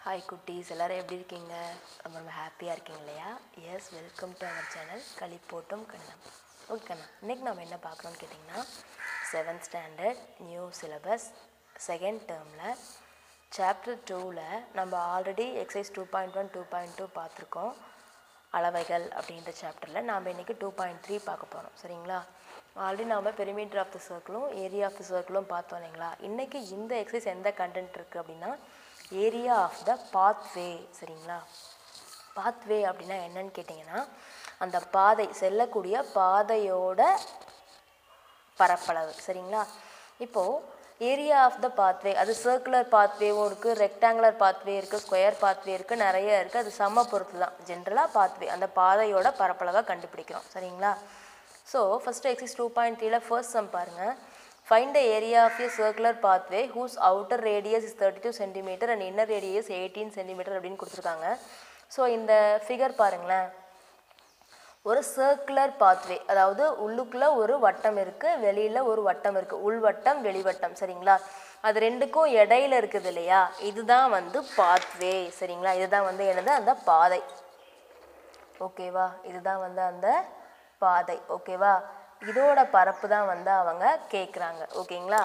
Hi குட்டீஸ் எல்லோரும் எப்படி இருக்கீங்க ரொம்ப ரொம்ப ஹாப்பியாக இருக்கீங்க இல்லையா yes welcome to our channel களிப்போட்டும் கணிதம் ஓகேண்ணா இன்றைக்கி நம்ம என்ன பார்க்குறோம்னு கேட்டிங்கன்னா seventh standard new syllabus second டேர்மில் சாப்டர் டூவில் நம்ம already exercise two point one two point two பார்த்துருக்கோம் அளவைகள் அப்படின்ற சாப்டரில் நாம் இன்றைக்கி டூ பாயிண்ட் த்ரீ பார்க்க போகிறோம் சரிங்களா ஆல்ரெடி நாம் பெரிமீட்டர் ஆஃப் த சர்க்கிளும் ஏரியா ஆஃப் த சர்க்கிளும் பார்த்தோம் இல்லைங்களா இன்றைக்கி இந்த எக்ஸசைஸ் எந்த கண்டென்ட் இருக்குது அப்படின்னா ஏரியா ஆஃப் த பாத்வே சரிங்களா பாத்வே அப்படின்னா என்னன்னு கேட்டிங்கன்னா அந்த பாதை செல்லக்கூடிய பாதையோட பரப்பளவு சரிங்களா இப்போது ஏரியா ஆஃப் த பாத்வே அது சர்க்குலர் பாத்வேவும் இருக்குது ரெக்டாங்குலர் பாத்வே இருக்குது ஸ்கொயர் பாத்வே இருக்குது நிறைய இருக்குது அது சம பொறுத்து தான் ஜென்ரலாக பாத்வே அந்த பாதையோட பரப்பளவை கண்டுபிடிக்கிறோம் சரிங்களா so first exercise two point த்ரீல ஃபர்ஸ்ட் சம் பாருங்கள் find the area of a circular pathway whose outer radius is thirty two centimetre and inner radius eighteen centimetre அப்படின்னு கொடுத்துருக்காங்க ஸோ இந்த ஃபிகர் பாருங்களேன் ஒரு சர்க்குலர் பாத்வே அதாவது உள்ளுக்குள்ளே ஒரு வட்டம் இருக்குது வெளியில் ஒரு வட்டம் இருக்குது உள்வட்டம் வெளிவட்டம் சரிங்களா அது ரெண்டுக்கும் இடையில இருக்குது இல்லையா இதுதான் வந்து பாத்வே சரிங்களா இதுதான் வந்து என்னது அந்த பாதை ஓகேவா இதுதான் வந்து அந்த பாதை ஓகேவா இதோட பரப்பு தான் வந்து அவங்க கேட்குறாங்க ஓகேங்களா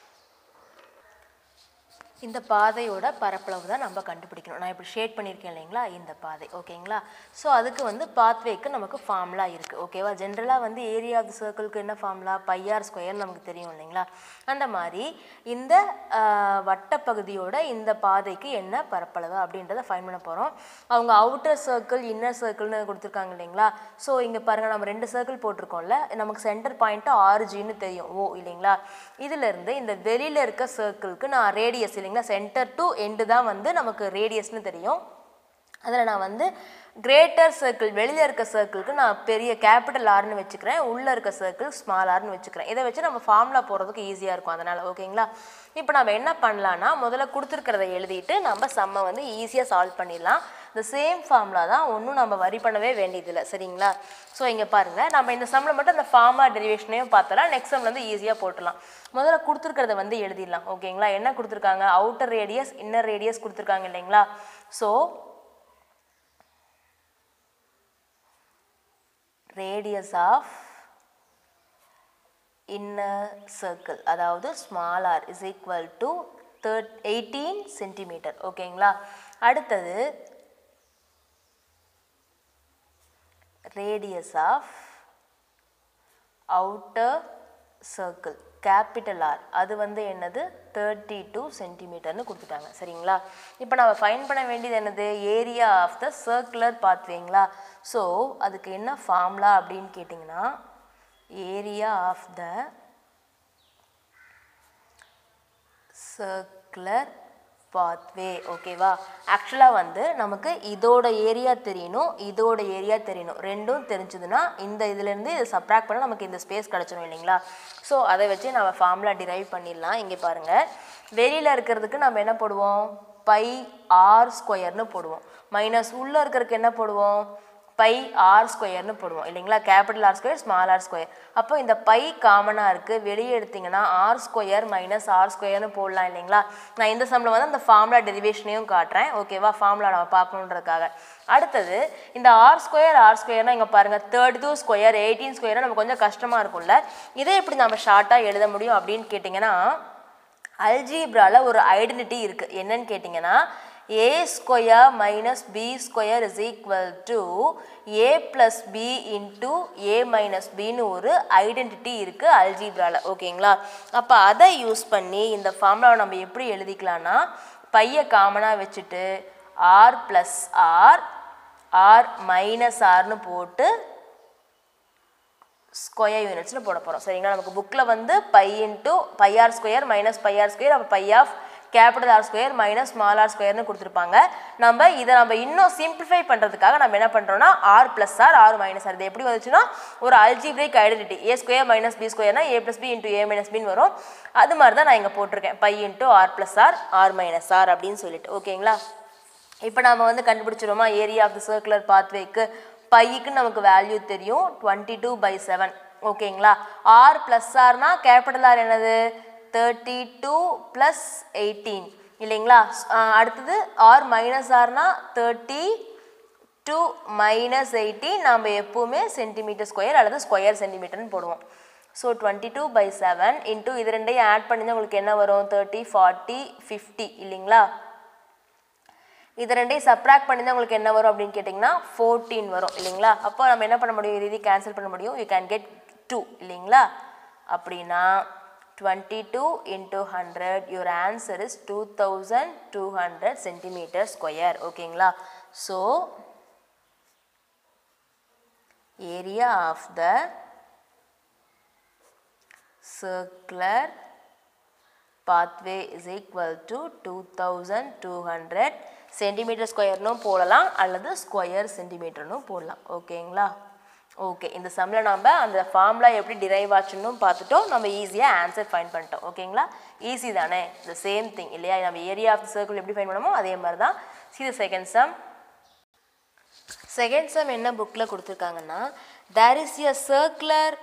இந்த பாதையோட பரப்பளவு தான் நம்ம கண்டுபிடிக்கணும் நான் இப்படி ஷேட் பண்ணியிருக்கேன் இல்லைங்களா இந்த பாதை ஓகேங்களா ஸோ அதுக்கு வந்து பாத்வேக்கு நமக்கு ஃபார்முலா இருக்குது ஓகேவா ஜென்ரலாக வந்து ஏரியா ஆஃப் த சர்க்கிளுக்கு என்ன ஃபார்முலா பையார் ஸ்கொயர் நமக்கு தெரியும் இல்லைங்களா அந்த மாதிரி இந்த வட்டப்பகுதியோட இந்த பாதைக்கு என்ன பரப்பளவு அப்படின்றத ஃபைன் பண்ண போகிறோம் அவங்க அவுட்டர் சர்க்கிள் இன்னர் சர்க்கிள்னு கொடுத்துருக்காங்க இல்லைங்களா ஸோ இங்கே பாருங்கள் நம்ம ரெண்டு சர்க்கிள் போட்டிருக்கோம்ல நமக்கு சென்டர் பாயிண்ட்டு ஆர்ஜின்னு தெரியும் ஓ இல்லைங்களா இதிலேருந்து இந்த வெளியில் இருக்க சர்க்கிளுக்கு நான் ரேடியஸ் இல்லைங்களா சென்டர் டு எண்டு தான் வந்து நமக்கு ரேடியஸ்னு தெரியும் அதில் நான் வந்து கிரேட்டர் சர்க்கிள் வெளியில் இருக்க சர்க்கிளுக்கு நான் பெரிய கேபிட்டல் ஆர்னு வச்சுக்கிறேன் உள்ளே இருக்க சர்க்கிள் ஸ்மால் ஆர்னு வச்சுக்கிறேன் இதை வச்சு நம்ம ஃபார்முலா போடுறதுக்கு ஈஸியாக இருக்கும் அதனால் ஓகேங்களா இப்போ நம்ம என்ன பண்ணலான்னா முதல்ல கொடுத்துருக்கிறத எழுதிட்டு நம்ம சம்மை வந்து ஈஸியாக சால்வ் பண்ணிடலாம் இந்த சேம் ஃபார்முலா தான் ஒன்றும் நம்ம வரி பண்ணவே வேண்டியதில்லை சரிங்களா ஸோ இங்கே பாருங்கள் நம்ம இந்த சம்மில் மட்டும் அந்த ஃபார்மா டெரிவேஷனையும் பார்த்தலாம் நெக்ஸ்ட் சம்மில் வந்து ஈஸியாக போட்டுடலாம் முதல்ல கொடுத்துருக்கிறத வந்து எழுதிடலாம் ஓகேங்களா என்ன கொடுத்துருக்காங்க அவுட்டர் ரேடியஸ் இன்னர் ரேடியஸ் கொடுத்துருக்காங்க இல்லைங்களா so radius of inner circle அதாவது small R is equal to third eighteen centimetre ஓகேங்களா அடுத்தது radius of outer circle capital R அது வந்து என்னது தேர்ட்டி டூ சென்டிமீட்டர்னு கொடுத்துட்டாங்க சரிங்களா இப்போ நம்ம ஃபைன் பண்ண வேண்டியது என்னது ஏரியா ஆஃப் த சர்க்குலர் பாத்வேங்களா ஸோ அதுக்கு என்ன ஃபார்முலா அப்படின்னு கேட்டிங்கன்னா area of the circular pathway ஓகேவா ஆக்சுவலாக வந்து நமக்கு இதோட ஏரியா தெரியணும் இதோட ஏரியா தெரியணும் ரெண்டும் தெரிஞ்சதுன்னா இந்த இதுலேருந்து இதை சப்ராக்ட் பண்ண நமக்கு இந்த ஸ்பேஸ் கிடச்சிடும் இல்லைங்களா ஸோ அதை வச்சு நம்ம ஃபார்முலா டிரைவ் பண்ணிடலாம் இங்கே பாருங்கள் வெளியில் இருக்கிறதுக்கு நம்ம என்ன போடுவோம் பை ஆர் ஸ்கொயர்னு போடுவோம் மைனஸ் உள்ளே இருக்கிறதுக்கு என்ன போடுவோம் பை ஆர் ஸ்கொயர்னு போடுவோம் இல்லைங்களா capital R square small R square அப்போ இந்த பை காமனாக இருக்குது வெளியே எடுத்திங்கன்னா ஆர் ஸ்கொயர் மைனஸ் ஆர் ஸ்கொயர்னு போடலாம் இல்லைங்களா நான் இந்த சம்மில் வந்து அந்த ஃபார்முலா டெரிவேஷனையும் காட்டுறேன் ஓகேவா ஃபார்முலா நம்ம பார்க்கணுன்றதுக்காக அடுத்தது இந்த ஆர் ஸ்கொயர் ஆர் ஸ்கொயர்னால் இங்கே பாருங்கள் தேர்ட்டி டூ ஸ்கொயர் எயிட்டீன் ஸ்கொயர்னால் நம்ம கொஞ்சம் கஷ்டமாக இருக்கும்ல இதை எப்படி நம்ம ஷார்ட்டாக எழுத முடியும் அப்படின்னு கேட்டிங்கன்னா அல்ஜீப்ராவில் ஒரு ஐடென்டிட்டி இருக்குது என்னன்னு கேட்டிங்கன்னா A square minus B square is equal to A plus B into A minus பின்னு ஒரு ஐடென்டிட்டி இருக்குது அல்ஜீப்ராவில் ஓகேங்களா அப்போ அதை யூஸ் பண்ணி இந்த ஃபார்முலாவை நம்ம எப்படி எழுதிக்கலாம்னா பையை காமனாக வச்சுட்டு R plus R R minus ஆர்னு போட்டு ஸ்கொயர் யூனிட்ஸ்னு போட போகிறோம் சரிங்களா நமக்கு புக்கில் வந்து pi into pi R square minus pi R square அப்போ pi of capital R square minus small R ஸ்கொயர்னு கொடுத்துருப்பாங்க நம்ம இதை நம்ம இன்னும் சிம்பிளிஃபை பண்ணுறதுக்காக நம்ம என்ன பண்ணுறோம்னா R plus R R minus R இது எப்படி வந்துச்சுன்னா ஒரு algebraic identity A square minus B ஸ்கொயர்னா A plus B into A minus பின்னு வரும் அது மாதிரி தான் நான் இங்கே போட்டிருக்கேன் pi into R plus R R minus R அப்படின்னு சொல்லிட்டு ஓகேங்களா இப்போ நம்ம வந்து கண்டுபிடிச்சிருவோமா ஏரியா ஆஃப் த சர்க்குலர் பாத்வேக்கு பைக்கு நமக்கு வேல்யூ தெரியும் டுவெண்ட்டி டூ பை செவன் ஓகேங்களா ஆர் ப்ளஸ் ஆர்னா கேபிட்டல் ஆர் என்னது தேர்ட்டி டூ ப்ளஸ் எயிட்டீன் இல்லைங்களா ஸ்- ஆஹ் அடுத்தது ஆர் மைனஸ் ஆர்னா தேர்ட்டி டூ மைனஸ் எயிட்டி நம்ம எப்போவுமே சென்டிமீட்டர் ஸ்கொயர் அல்லது ஸ்கொயர் சென்டிமீட்டர்னு போடுவோம் so twenty two by seven into இது ரெண்டையும் ஆட் பண்ணிதான் உங்களுக்கு என்ன வரும் தேர்ட்டி ஃபார்ட்டி ஃபிஃப்டி இல்லைங்களா இது ரெண்டையும் சப்ராக்ட் பண்ணி தான் உங்களுக்கு என்ன வரும் அப்படின்னு கேட்டிங்கன்னா ஃபோர்டீன் வரும் இல்லைங்களா அப்போ நம்ம என்ன பண்ண முடியும் இது இது கேன்சல் பண்ண முடியும் யூ கேன் கெட் டூ இல்லைங்களா அப்படின்னா twenty two into hundred your answer is two thousand two hundred centimetre square ஓகேங்களா so area of the circular pathway is equal to 2200 centimetre ஸ்கொயர்னும் போடலாம் அல்லது ஸ்கொயர் சென்டிமீட்டர்னும் போடலாம் ஓகேங்களா ஓகே இந்த சம்மில் நம்ம அந்த ஃபார்முலா எப்படி டிரைவ் ஆச்சுன்னு பார்த்துட்டோம் நம்ம ஈஸியாக ஆன்சர் ஃபைண்ட் பண்ணிட்டோம் ஓகேங்களா ஈஸி தானே இந்த சேம் திங் இல்லையா நம்ம ஏரியா ஆஃப் த சர்க்கிள் எப்படி ஃபைண்ட் பண்ணமோ அதே மாதிரி தான் see the second sum second sum என்ன புக்கில் கொடுத்துருக்காங்கன்னா there is a circular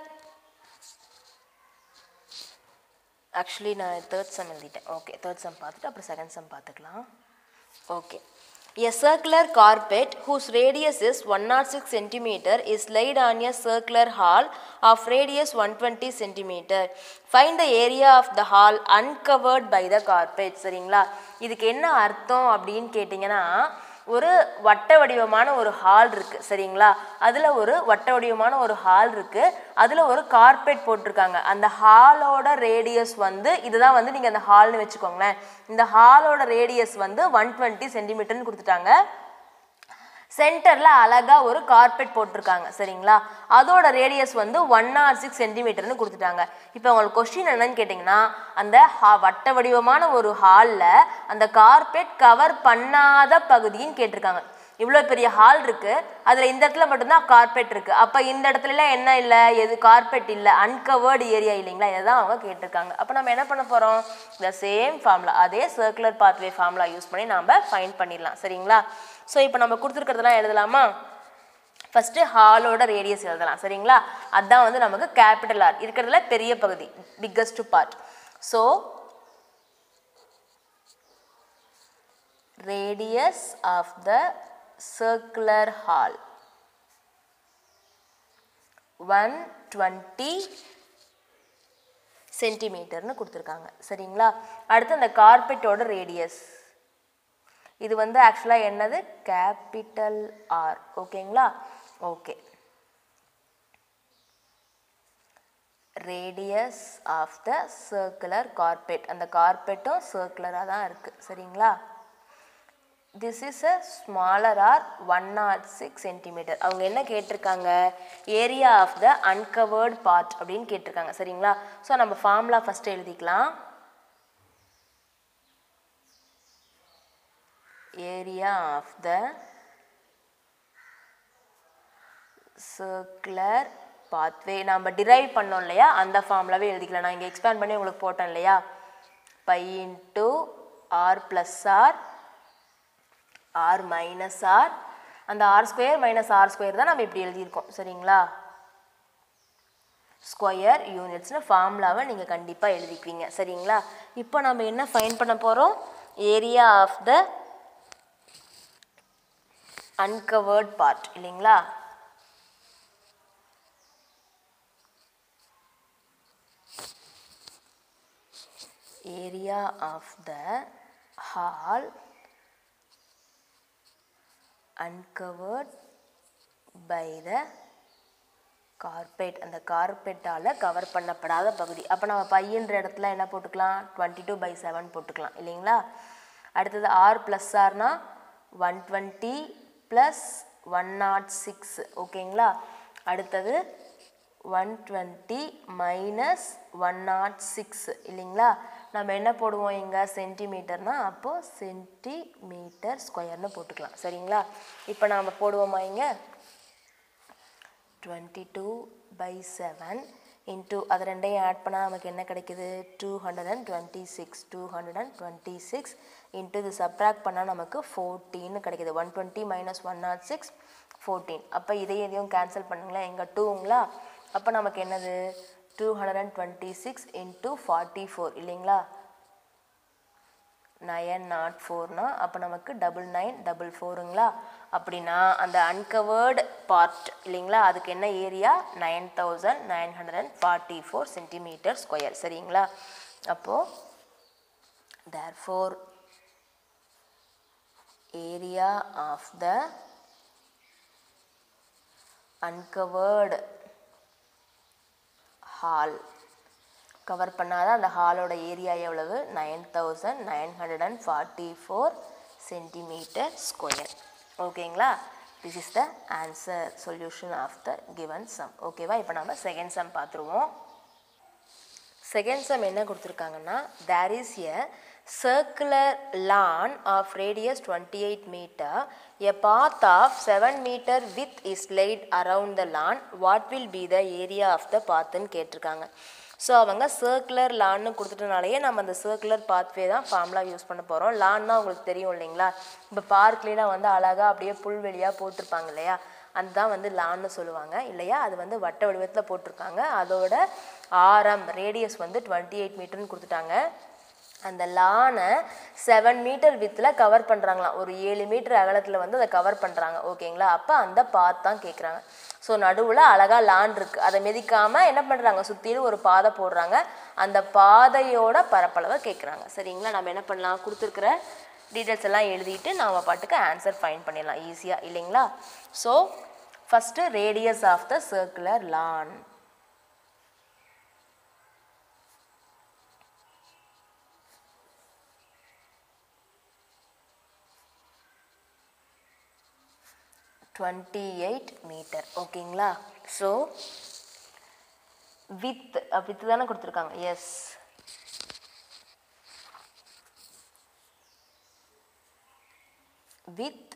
actually நான் தேர்ட் சம் எழுதிட்டேன் ஓகே தேர்ட் சம் பார்த்துட்டு அப்புறம் செகண்ட் சம் பார்த்துக்கலாம் okay A circular carpet whose radius is 106 cm is laid on a circular hall of radius 120 cm. Find the area of the hall uncovered by the carpet. சரிங்களா இதுக்கு என்ன அர்த்தம் அப்படின்னு கேட்டிங்கன்னா ஒரு வட்ட வடிவமான ஒரு ஹால் இருக்குது சரிங்களா அதில் ஒரு வட்ட வடிவமான ஒரு ஹால் இருக்குது அதில் ஒரு கார்பெட் போட்டிருக்காங்க அந்த ஹாலோட ரேடியஸ் வந்து இதுதான் வந்து நீங்கள் அந்த ஹால்னு வச்சுக்கோங்களேன் இந்த ஹாலோட ரேடியஸ் வந்து ஒன் டுவெண்ட்டி சென்டிமீட்டர்னு கொடுத்துட்டாங்க சென்டரில் அழகாக ஒரு கார்பெட் போட்டிருக்காங்க சரிங்களா அதோட ரேடியஸ் வந்து ஒன் நாட் சிக்ஸ் சென்டிமீட்டர்னு கொடுத்துட்டாங்க இப்போ உங்களுக்கு கொஸ்டின் என்னன்னு கேட்டிங்கன்னா அந்த ஹா வட்ட வடிவமான ஒரு ஹாலில் அந்த கார்பெட் கவர் பண்ணாத பகுதின்னு கேட்டிருக்காங்க இவ்வளோ பெரிய ஹால் இருக்குது அதில் இந்த இடத்துல மட்டும்தான் கார்பெட் இருக்குது அப்போ இந்த இடத்துலலாம் என்ன இல்லை எது கார்பெட் இல்லை அன்கவர்டு ஏரியா இல்லைங்களா இதை தான் அவங்க கேட்டிருக்காங்க அப்போ நம்ம என்ன பண்ண போகிறோம் இந்த சேம் ஃபார்முலா அதே சர்க்குலர் பாத்வே ஃபார்முலா யூஸ் பண்ணி நாம் ஃபைண்ட் பண்ணிடலாம் சரிங்களா ஸோ இப்போ நம்ம கொடுத்துருக்கிறதெல்லாம் எழுதலாமா ஃபஸ்ட்டு ஹாலோட ரேடியஸ் எழுதலாம் சரிங்களா அதான் வந்து நமக்கு கேபிட்டல் ஆர் இருக்கிறதுல பெரிய பகுதி biggest part so radius of the circular hall 120 சென்டிமீட்டர்னு கொடுத்துருக்காங்க சரிங்களா அடுத்து அந்த கார்பெட்டோட ரேடியஸ் இது வந்து ஆக்சுவலாக என்னது கேபிட்டல் ஆர் ஓகேங்களா okay radius of the circular carpet அந்த கார்பெட்டும் சர்க்குலராக தான் இருக்குது சரிங்களா this is a smaller R one nought six centimetre அவங்க என்ன கேட்டிருக்காங்க area of the uncovered part அப்படின்னு கேட்டிருக்காங்க சரிங்களா ஸோ நம்ம ஃபார்முலா ஃபஸ்ட்டு எழுதிக்கலாம் area of the circular pathway நம்ம டிரைவ் பண்ணோம் இல்லையா அந்த ஃபார்முலாவே எழுதிக்கலாம் நான் இங்கே எக்ஸ்பேண்ட் பண்ணி உங்களுக்கு போட்டேன் இல்லையா pi into R plus R R minus R அந்த R square minus R square தான் நம்ம இப்படி எழுதியிருக்கோம் சரிங்களா ஸ்கொயர் யூனிட்ஸ்னு ஃபார்முலாவை நீங்கள் கண்டிப்பாக எழுதிக்குவீங்க சரிங்களா இப்போ நம்ம என்ன ஃபைன் பண்ண போகிறோம் area of the uncovered part இல்லைங்களா area of the hall uncovered by the carpet அந்த கார்பெட்டால் கவர் பண்ணப்படாத பகுதி அப்போ நம்ம பையன்ற இடத்துல என்ன போட்டுக்கலாம் டுவெண்ட்டி டூ பை செவன் போட்டுக்கலாம் இல்லைங்களா அடுத்தது ஆர் ப்ளஸ் ஆர்னா one twenty plus one nought six ஓகேங்களா அடுத்தது one twenty minus one nought six இல்லைங்களா நம்ம என்ன போடுவோம் இங்கே சென்டிமீட்டர்னா அப்போது சென்டிமீட்டர் ஸ்கொயர்னு போட்டுக்கலாம் சரிங்களா இப்போ நாம் போடுவோமா இங்கே twenty two by seven into அது ரெண்டையும் ஆட் பண்ணால் நமக்கு என்ன கிடைக்குது two hundred and twenty six two hundred and twenty six into இது சப்ராக்ட் பண்ணால் நமக்கு ஃபோர்டீன்னு கிடைக்குது one twenty minus one nought six fourteen அப்போ இதையும் இதையும் கேன்சல் பண்ணுங்களேன் எங்கே டூங்களா அப்போ நமக்கு என்னது two hundred and twenty six into forty four இல்லைங்களா நயன் நாட் ஃபோர்னா அப்போ நமக்கு டபுள் நைன் டபுள் ஃபோருங்களா அப்படின்னா அந்த அன்கவர்டு பார்ட் இல்லைங்களா அதுக்கு என்ன area nine thousand nine hundred and forty four centimetre square சரிங்களா அப்போது therefore area of the uncovered hall cover பண்ணாத அந்த ஹாலோட ஏரியா எவ்வளவு nine thousand nine hundred and forty four centimetre square ஓகேங்களா this is the answer solution of the given sum ஓகேவா இப்போ நம்ம செகண்ட் சம் பார்த்துருவோம் செகண்ட் சம் என்ன கொடுத்துருக்காங்கன்னா there is a circular lawn of radius 28 meter a path of 7 meter width is laid around the lawn what will be the area of the path ன்னு கேட்டிருக்காங்க so அவங்க circular லான்னு கொடுத்துட்டனாலேயே நம்ம அந்த circular pathway தான் formula use பண்ண போகிறோம் லான்னா உங்களுக்கு தெரியும் இல்லைங்களா இப்போ பார்க்லாம் வந்து அழகாக அப்படியே புல்வெளியாக போட்டிருப்பாங்க இல்லையா அதுதான் வந்து லான்னு சொல்லுவாங்க இல்லையா அது வந்து வட்ட வடிவத்தில் போட்டிருக்காங்க அதோட ஆரம் ரேடியஸ் வந்து டுவெண்ட்டி எயிட் மீட்டர்னு கொடுத்துட்டாங்க அந்த லானை செவன் மீட்டர் வித்தில் கவர் பண்ணுறாங்களாம் ஒரு ஏழு மீட்டர் அகலத்தில் வந்து அதை கவர் பண்ணுறாங்க ஓகேங்களா அப்போ அந்த பாத் தான் கேட்குறாங்க ஸோ நடுவில் அழகாக லான் இருக்குது அதை மிதிக்காமல் என்ன பண்ணுறாங்க சுற்றிலும் ஒரு பாதை போடுறாங்க அந்த பாதையோட பரப்பளவை கேட்குறாங்க சரிங்களா நம்ம என்ன பண்ணலாம் கொடுத்துருக்குற டீட்டெயில்ஸ் எல்லாம் எழுதிட்டு நாம் பாட்டுக்கு ஆன்சர் ஃபைன் பண்ணிடலாம் ஈஸியாக இல்லைங்களா so first radius of the circular lawn twenty eight metre ஓகேங்களா ஸோ வித் வித் தானே கொடுத்துருக்காங்க is width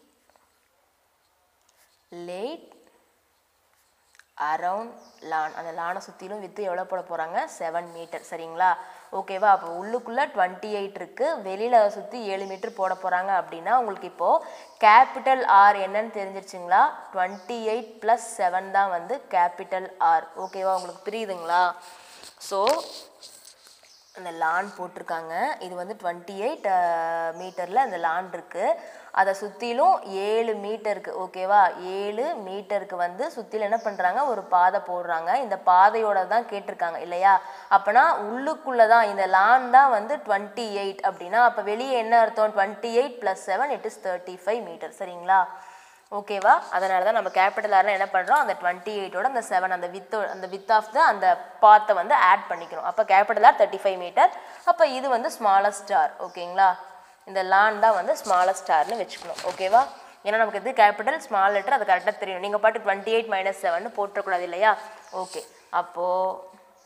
laid around lawn அந்த லானை சுற்றிலும் வித்து எவ்வளோ போட போகிறாங்க செவன் மீட்டர் சரிங்களா ஓகேவா அப்போ உள்ளுக்குள்ளே டுவெண்ட்டி எயிட் இருக்குது வெளியில் அதை சுற்றி ஏழு மீட்டர் போட போகிறாங்க அப்படின்னா உங்களுக்கு இப்போது கேபிட்டல் ஆர் என்னன்னு தெரிஞ்சிருச்சுங்களா டுவெண்ட்டி எயிட் ப்ளஸ் செவன் தான் வந்து கேபிட்டல் ஆர் ஓகேவா உங்களுக்கு புரியுதுங்களா ஸோ அந்த லான் போட்டிருக்காங்க இது வந்து டுவெண்ட்டி எயிட் மீட்டரில் அந்த லான் இருக்குது அதை சுற்றிலும் ஏழு மீட்டருக்கு ஓகேவா ஏழு மீட்டருக்கு வந்து சுற்றிலும் என்ன பண்ணுறாங்க ஒரு பாதை போடுறாங்க இந்த பாதையோட தான் கேட்டிருக்காங்க இல்லையா அப்போனா உள்ளுக்குள்ளே தான் இந்த லான் தான் வந்து டுவெண்ட்டி எயிட் அப்படின்னா அப்போ வெளியே என்ன அர்த்தம் twenty eight plus seven it is thirty five metre சரிங்களா ஓகேவா அதனால தான் நம்ம கேபிட்டல் ஆர்னா என்ன பண்ணுறோம் அந்த டுவெண்ட்டி எயிட்டோட அந்த செவன் அந்த வித்தோ அந்த வித் ஆஃப் த அந்த பாத்தை வந்து ஆட் பண்ணிக்கிறோம் அப்போ capital R thirty five metre அப்போ இது வந்து ஸ்மாலஸ்ட் ஸ்டார் ஓகேங்களா இந்த லான் தான் வந்து ஸ்மாலஸ்ட் ஸ்டார்னு வச்சுக்கணும் ஓகேவா ஏன்னா நமக்கு இது கேபிட்டல் ஸ்மால் லெட்டர் அது கரெக்டாக தெரியும் நீங்கள் but twenty eight minus seven போட்டுறக்கூடாது இல்லையா ஓகே அப்போது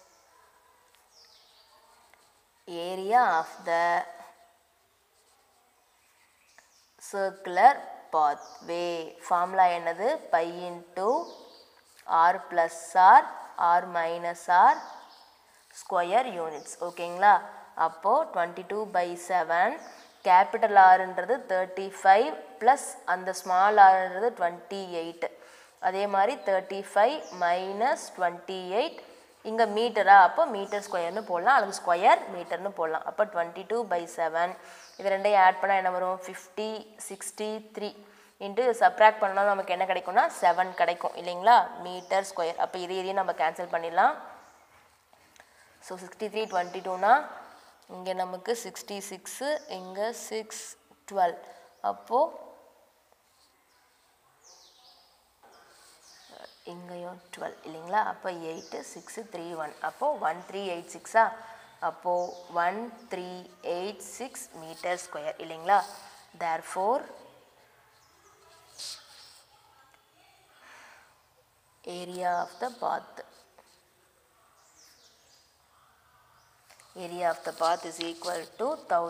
area of the circular pathway formula என்னது pi into R plus R R minus R square units ஓகேங்களா அப்போது twenty two by seven capital ஆறுன்றது தேர்ட்டி ஃபைவ் ப்ளஸ் அந்த ஸ்மால் ஆறுன்றது twenty eight அதே மாதிரி thirty five minus twenty eight இங்கே மீட்டரா அப்போ மீட்டர் ஸ்கொயர்னு போடலாம் அல்லது ஸ்கொயர் மீட்டர்னு போடலாம் அப்போ டுவெண்ட்டி டூ பை செவன் இது ரெண்டையும் ஆட் பண்ணால் என்ன வரும் fifty sixty three into subtract பண்ணால் நமக்கு என்ன கிடைக்கும்னா செவன் கிடைக்கும் இல்லைங்களா மீட்டர் ஸ்கொயர் அப்போ இது இதையும் நம்ம கேன்சல் பண்ணிடலாம் ஸோ சிக்ஸ்டி த்ரீ டுவெண்ட்டி டூனா இங்கே நமக்கு சிக்ஸ்டி சிக்ஸு இங்கே சிக்ஸ் டுவெல் அப்போது இங்கேயும் டுவெல் இல்லைங்களா அப்போ எயிட்டு சிக்ஸு த்ரீ ஒன் அப்போது ஒன் த்ரீ எயிட் சிக்ஸா அப்போது one three eight six metre square இல்லைங்களா therefore area of the path area of the path is equal to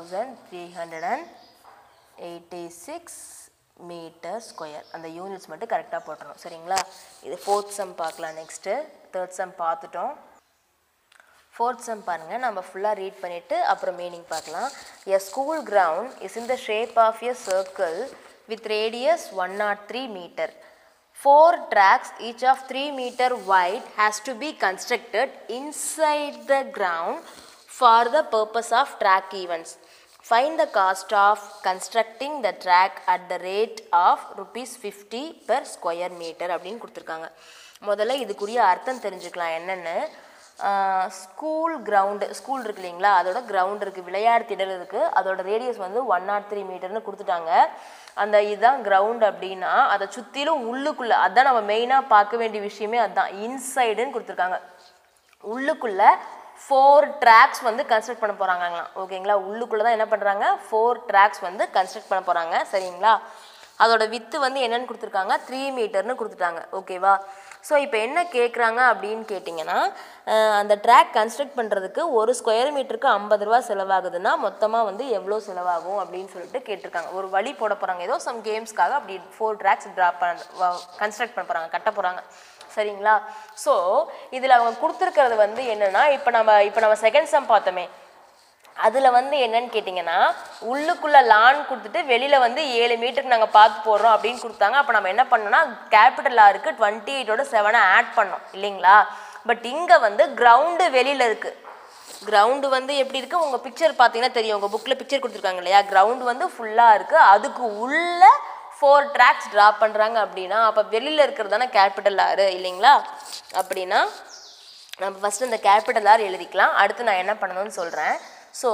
1386 metre square அந்த units மட்டும் கரெக்டாக போட்டுறோம் சரிங்களா இது ஃபோர்த் சம் பார்க்கலாம் நெக்ஸ்ட்டு தேர்ட் சம் பார்த்துட்டோம் ஃபோர்த் சம் பாருங்கள் நம்ம ஃபுல்லாக ரீட் பண்ணிவிட்டு அப்புறம் மீனிங் பார்க்கலாம் a school ground is in the shape of a circle with radius one nought three metre Four tracks, each of 3 meter wide, has to be constructed inside the ground for the purpose of track events. Find the cost of constructing the track at the rate of rupees fifty per square metre அப்படின்னு கொடுத்துருக்காங்க முதல்ல இதுக்குரிய அர்த்தம் தெரிஞ்சுக்கலாம் என்னென்னு school ground school இருக்கு இல்லைங்களா அதோட கிரவுண்ட் இருக்குது விளையாட்டு திடல் இருக்குது அதோட ரேடியஸ் வந்து ஒன் நாட் த்ரீ மீட்டர்னு கொடுத்துட்டாங்க அந்த இதுதான் கிரவுண்ட் அப்படின்னா அதை சுற்றிலும் உள்ளுக்குள்ளே அதான் நம்ம மெயினாக பார்க்க வேண்டிய விஷயமே அதுதான் இன்சைடுன்னு கொடுத்துருக்காங்க உள்ளுக்குள்ள ஃபோர் ட்ராக்ஸ் வந்து கன்ஸ்ட்ரக்ட் பண்ண போகிறாங்களாம் ஓகேங்களா உள்ளுக்குள்ளே தான் என்ன பண்ணுறாங்க ஃபோர் ட்ராக்ஸ் வந்து கன்ஸ்ட்ரக்ட் பண்ண போகிறாங்க சரிங்களா அதோட வித்து வந்து என்னன்னு கொடுத்துருக்காங்க த்ரீ மீட்டர்னு கொடுத்துட்டாங்க ஓகேவா ஸோ இப்போ என்ன கேட்குறாங்க அப்படின்னு கேட்டிங்கன்னா அஹ், அந்த ட்ராக் கன்ஸ்ட்ரக்ட் பண்ணுறதுக்கு ஒரு ஸ்கொயர் மீட்டருக்கு ஐம்பது ரூபா செலவாகுதுன்னா மொத்தமாக வந்து எவ்வளோ செலவாகும் அப்படின்னு சொல்லிட்டு கேட்டிருக்காங்க ஒரு வழி போட போகிறாங்க ஏதோ சம் கேம்ஸ்க்காக அப்படி ஃபோர் ட்ராக்ஸ் ட்ராப் பண்ண கன்ஸ்ட்ரக்ட் பண்ண போகிறாங்க கட்ட போகிறாங்க சரிங்களா ஸோ இதில் அவங்க கொடுத்துருக்கிறது வந்து என்னன்னா இப்போ நம்ம இப்போ நம்ம செகண்ட் சம் பார்த்தோமே அதில் வந்து என்னன்னு கேட்டிங்கன்னா உள்ளுக்குள்ளே லான் கொடுத்துட்டு வெளியில் வந்து ஏழு மீட்டருக்கு நாங்கள் பார்த்து போடுறோம் அப்படின்னு கொடுத்தாங்க அப்போ நம்ம என்ன பண்ணோம்னா கேபிட்டல் ஆருக்கு டுவெண்ட்டி எயிட்டோட செவனை ஆட் பண்ணோம் இல்லைங்களா பட் இங்கே வந்து கிரவுண்டு வெளியில் இருக்குது கிரவுண்டு வந்து எப்படி இருக்குது உங்கள் பிக்சர் பார்த்தீங்கன்னா தெரியும் உங்கள் புக்கில் பிக்சர் கொடுத்துருக்காங்க இல்லையா கிரவுண்டு வந்து ஃபுல்லாக இருக்குது அதுக்கு உள்ள ஃபோர் ட்ராக்ஸ் ட்ராப் பண்ணுறாங்க அப்படின்னா அப்போ வெளியில் இருக்கிறது தானே கேபிட்டல் ஆறு இல்லைங்களா அப்படின்னா நம்ம ஃபஸ்ட்டு இந்த கேபிட்டல் ஆர் எழுதிக்கலாம் அடுத்து நான் என்ன பண்ணணும்னு சொல்கிறேன் so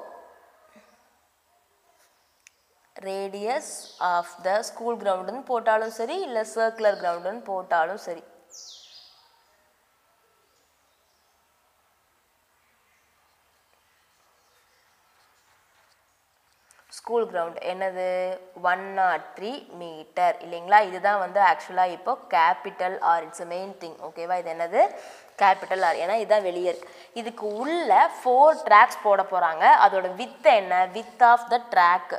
radius of the school கிரவுண்டுன்னு போட்டாலும் சரி இல்லை சர்க்குலர் கிரவுண்டுன்னு போட்டாலும் சரி ஸ்கூல் கிரவுண்ட் என்னது ஒன் நாட் த்ரீ மீட்டர் இல்லைங்களா இதுதான் வந்து ஆக்சுவலாக இப்போ capital R it's main thing ஓகேவா இது என்னது கேபிட்டல் ஆர் ஏன்னா இதுதான் வெளியே இருக்கு இதுக்கு உள்ள ஃபோர் ட்ராக்ஸ் போட போகிறாங்க அதோட வித் என்ன width of the track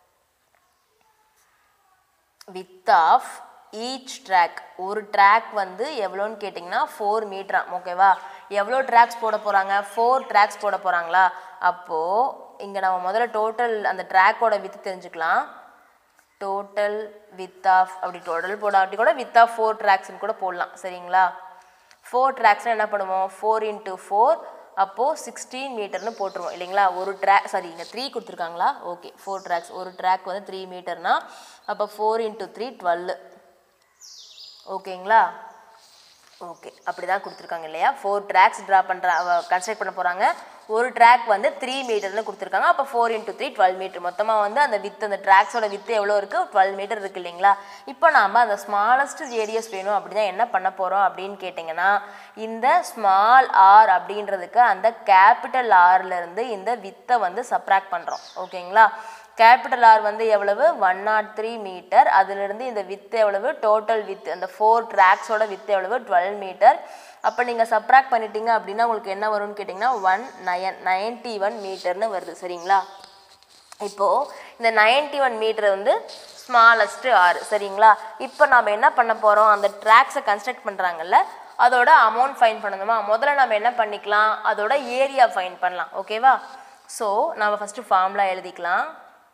width of each track ஒரு ட்ராக் வந்து எவ்வளோன்னு கேட்டிங்கன்னா ஃபோர் மீட்டராம் ஓகேவா எவ்வளோ ட்ராக்ஸ் போட போகிறாங்க ஃபோர் ட்ராக்ஸ் போட போகிறாங்களா அப்போது இங்கே நம்ம முதல்ல டோட்டல் அந்த ட்ராக்கோட வித்து தெரிஞ்சுக்கலாம் டோட்டல் வித் ஆஃப் அப்படி டோட்டல் போடாட்டி கூட வித் ஆஃப் ஃபோர் ட்ராக்ஸ்னு கூட போடலாம் சரிங்களா ஃபோர் ட்ராக்ஸ்னால் என்ன பண்ணுவோம் ஃபோர் இன்ட்டு ஃபோர் அப்போது சிக்ஸ்டீன் மீட்டர்னு போட்டுருவோம் இல்லைங்களா ஒரு ட்ராக் சாரி இங்கே த்ரீ கொடுத்துருக்காங்களா ஓகே ஃபோர் ட்ராக்ஸ் ஒரு ட்ராக் வந்து த்ரீ மீட்டர்னா அப்போ ஃபோர் இன்ட்டு த்ரீ டுவெல் ஓகேங்களா ஓகே அப்படி தான் கொடுத்துருக்காங்க இல்லையா ஃபோர் ட்ராக்ஸ் ட்ரா பண்ணுற கன்ஸ்ட்ரக்ட் பண்ண போகிறாங்க ஒரு ட்ராக் வந்து த்ரீ மீட்டர்னு கொடுத்துருக்காங்க அப்போ four into three twelve metre மொத்தமாக வந்து அந்த வித் அந்த ட்ராக்ஸோட வித்து எவ்வளோ இருக்குது டுவெல் மீட்டர் இருக்குது இல்லைங்களா இப்போ நாம் அந்த ஸ்மாலஸ்ட் ரேடியஸ் வேணும் அப்படின்னா என்ன பண்ண போகிறோம் அப்படின்னு கேட்டிங்கன்னா இந்த ஸ்மால் ஆர் அப்படின்றதுக்கு அந்த கேபிட்டல் ஆர்லேருந்து இந்த வித்தை வந்து சப்ராக்ட் பண்ணுறோம் ஓகேங்களா கேபிட்டல் ஆர் வந்து எவ்வளவு ஒன் நாட் த்ரீ மீட்டர் அதுலேருந்து இந்த வித் எவ்வளவு டோட்டல் வித் அந்த ஃபோர் ட்ராக்ஸோட வித் எவ்வளவு டுவெல் மீட்டர் அப்போ நீங்கள் சப்ராக்ட் பண்ணிட்டீங்க அப்படின்னா உங்களுக்கு என்ன வரும்னு கேட்டிங்கன்னா ஒன் நயன் நைன்ட்டி ஒன் மீட்டர்னு வருது சரிங்களா இப்போது இந்த நைன்ட்டி ஒன் மீட்டர் வந்து ஸ்மாலஸ்ட்டு ஆறு சரிங்களா இப்போ நாம் என்ன பண்ண போகிறோம் அந்த ட்ராக்ஸை கன்ஸ்ட்ரக்ட் பண்ணுறாங்கல்ல அதோட அமௌண்ட் ஃபைன் பண்ணணுமா முதல்ல நம்ம என்ன பண்ணிக்கலாம் அதோட ஏரியா ஃபைன் பண்ணலாம் ஓகேவா ஸோ நம்ம ஃபஸ்ட்டு ஃபார்முலா எழுதிக்கலாம்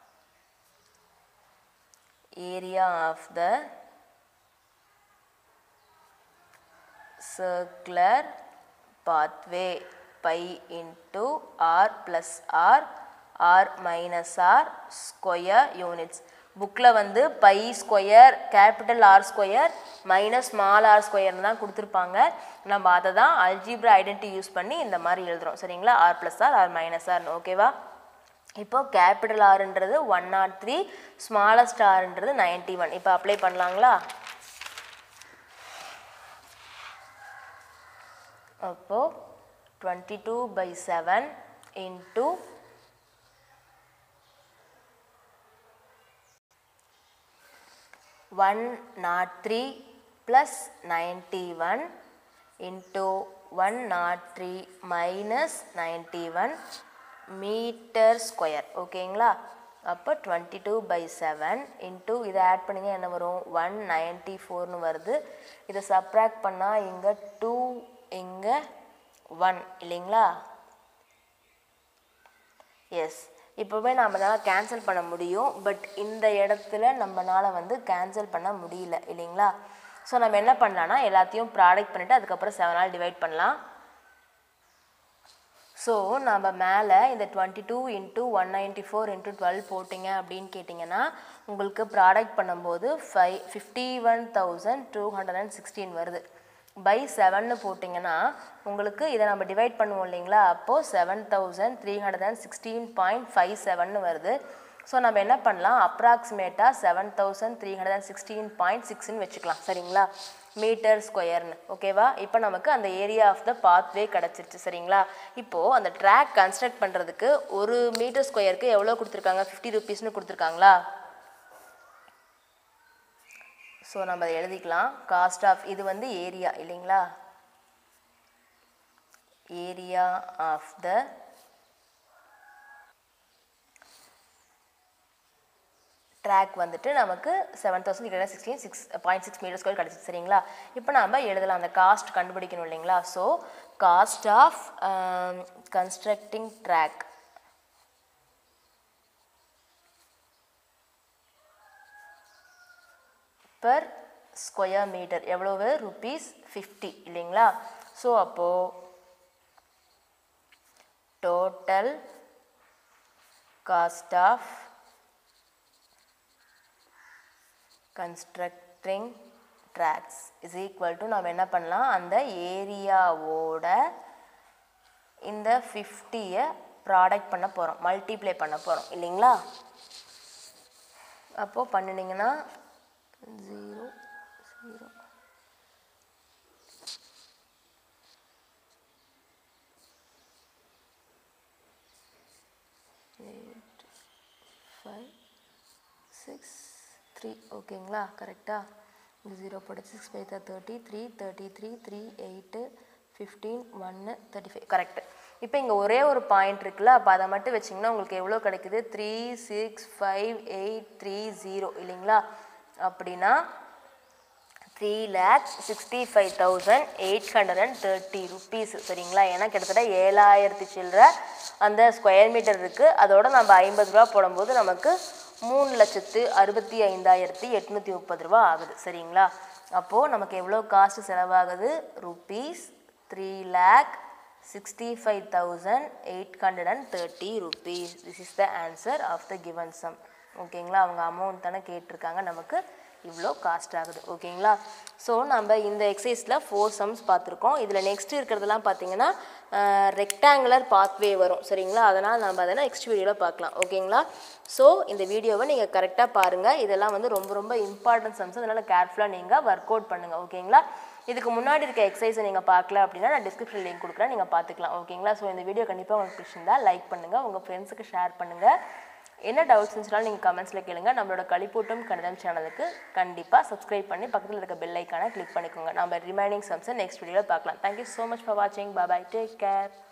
area of the circular pathway pi into r plus r r minus r square units புக்கில் வந்து pi square capital R square minus small R ஸ்கொயர்னு தான் கொடுத்துருப்பாங்க நம்ம அதை தான் அல்ஜிப்ரா ஐடென்டி யூஸ் பண்ணி இந்த மாதிரி எழுதுறோம் சரிங்களா R plus R R minus ஆர்னு ஓகேவா இப்போ கேபிட்டல் ஆர்ன்றது ஒன் நாட் த்ரீ ஸ்மாலஸ்ட் ஆர்ன்றது நைன்ட்டி ஒன் இப்போ அப்ளை பண்ணலாங்களா அப்போ twenty two by seven into one nought three plus ninety one into one nought three minus ninety one metre square ஓகேங்களா அப்போ twenty two by seven into இதை add பண்ணிங்க என்ன வரும் ஒன் நைன்ட்டி ஃபோர்னு வருது இதை சப்ராக்ட் பண்ணால் இங்கே டூ இங்கே ஒன் இல்லைங்களா எஸ் இப்போவே நம்மளால் கேன்சல் பண்ண முடியும் பட் இந்த இடத்துல நம்மளால் வந்து கேன்சல் பண்ண முடியல இல்லைங்களா ஸோ நம்ம என்ன பண்ணலாம்னா எல்லாத்தையும் ப்ராடக்ட் பண்ணிவிட்டு அதுக்கப்புறம் செவனால் டிவைட் பண்ணலாம் ஸோ நம்ம மேலே இந்த twenty two into one ninety four into twelve போட்டிங்க அப்படின்னு கேட்டிங்கன்னா உங்களுக்கு ப்ராடக்ட் பண்ணும்போது five fifty one thousand two hundred and sixteen வருது பை செவன்னு போட்டிங்கன்னா உங்களுக்கு இதை நம்ம டிவைட் பண்ணுவோம் இல்லைங்களா அப்போது seven thousand three hundred and sixteen point five seven வருது ஸோ நம்ம என்ன பண்ணலாம் அப்ராக்சிமேட்டாக seven thousand three hundred and sixteen point சிக்ஸ்னு வச்சுக்கலாம் சரிங்களா மீட்டர் ஸ்கொயர்னு ஓகேவா இப்போ நமக்கு அந்த ஏரியா ஆஃப் த பாத்வே கிடச்சிருச்சு சரிங்களா இப்போது அந்த ட்ராக் கன்ஸ்ட்ரக்ட் பண்ணுறதுக்கு ஒரு மீட்டர் ஸ்கொயருக்கு எவ்வளோ கொடுத்துருக்காங்க ஃபிஃப்டி ருபீஸ்னு கொடுத்துருக்காங்களா ஸோ நம்ம அதை எழுதிக்கலாம் காஸ்ட் ஆஃப் இது வந்து ஏரியா இல்லைங்களா ஏரியா ஆஃப் த ட்ராக் வந்துட்டு நமக்கு seven thousand three hundred sixteen six point six metre square கிடச்சிச்சு சரிங்களா இப்போ நம்ம எழுதலாம் அந்த காஸ்ட் கண்டுபிடிக்கணும் இல்லைங்களா so cost of constructing track per square metre எவ்வளவு ருபீஸ் ஃபிஃப்டி இல்லைங்களா ஸோ அப்போது total cost of constructing tracks is equal to நம்ம என்ன பண்ணலாம் அந்த ஏரியாவோட இந்த ஃபிஃப்டியை ப்ராடக்ட் பண்ண போகிறோம் மல்டிப்ளை பண்ண போகிறோம் இல்லைங்களா அப்போது பண்ணினீங்கன்னா zero zero eight five six three ஓகேங்களா கரெக்டாக இது ஜீரோ போட்டு six five thirty three thirty three three eight fifteen ஒன்று தேர்ட்டி ஃபைவ் கரெக்டு இப்போ இங்கே ஒரே ஒரு பாயிண்ட் இருக்குல்ல அப்போ அதை மட்டும் வச்சிங்கன்னா உங்களுக்கு எவ்வளோ கிடைக்குது three six five eight three zero இல்லைங்களா அப்படின்னா three lakh sixty five thousand eight hundred and thirty rupees சரிங்களா ஏன்னா கிட்டத்தட்ட ஏழாயிரத்தி சில்லற அந்த ஸ்கொயர் மீட்டர் இருக்குது அதோட நம்ம ஐம்பது ரூபா போடும்போது நமக்கு மூணு லட்சத்து அறுபத்தி ஐந்தாயிரத்தி எட்நூற்றி முப்பது ரூபா ஆகுது சரிங்களா அப்போது நமக்கு எவ்வளோ காஸ்ட் செலவாகுது rupees three lakh sixty five thousand eight hundred and thirty rupees this is the answer of the given sum ஓகேங்களா அவங்க அமௌண்ட் தானே கேட்டிருக்காங்க நமக்கு இவ்வளோ காஸ்ட் ஆகுது ஓகேங்களா ஸோ நம்ம இந்த எக்ஸசைஸில் ஃபோர் சம்ஸ் பார்த்துருக்கோம் இதில் நெக்ஸ்ட் இருக்கிறதெல்லாம் பார்த்தீங்கன்னா ரெக்டாங்குலர் பாத்வே வரும் சரிங்களா அதனால் நம்ம அதை நெக்ஸ்ட் வீடியோவில் பார்க்கலாம் ஓகேங்களா ஸோ இந்த வீடியோவை நீங்கள் கரெக்டாக பாருங்கள் இதெல்லாம் வந்து ரொம்ப ரொம்ப இம்பார்ட்டன்ட் சம்ஸ் அதனால் கேர்ஃபுல்லாக நீங்கள் ஒர்க் அவுட் பண்ணுங்கள் ஓகேங்களா இதுக்கு முன்னாடி இருக்க எக்ஸசைஸை நீங்கள் பார்க்கல அப்படின்னா நான் டிஸ்கிரிப்ஷன் லிங்க் கொடுக்குறேன் நீங்கள் பார்த்துக்கலாம் ஓகேங்களா ஸோ இந்த வீடியோ கண்டிப்பாக உங்களுக்கு பிடிச்சிருந்தா லைக் பண்ணுங்கள் உங்கள் ஃப்ரெண்ட்ஸுக்கு ஷேர் பண்ணுங்கள் என்ன டவுட்ஸ் இருந்துச்சுனாலும் நீங்கள் கமெண்ட்ஸில் கேளுங்க நம்மளோட கலிப்பூட்டும் கணிதம் சேனலுக்கு கண்டிப்பாக சப்ஸ்கிரைப் பண்ணி பக்கத்தில் இருக்க பெல் ஐக்கானை கிளிக் பண்ணிக்கோங்க நம்ம ரிமைனிங் சம்ஸை நெக்ஸ்ட் வீடியோவில் பார்க்கலாம் தேங்க்யூ ஸோ மச் ஃபார் வாட்சிங் பாய் டேக் கேர்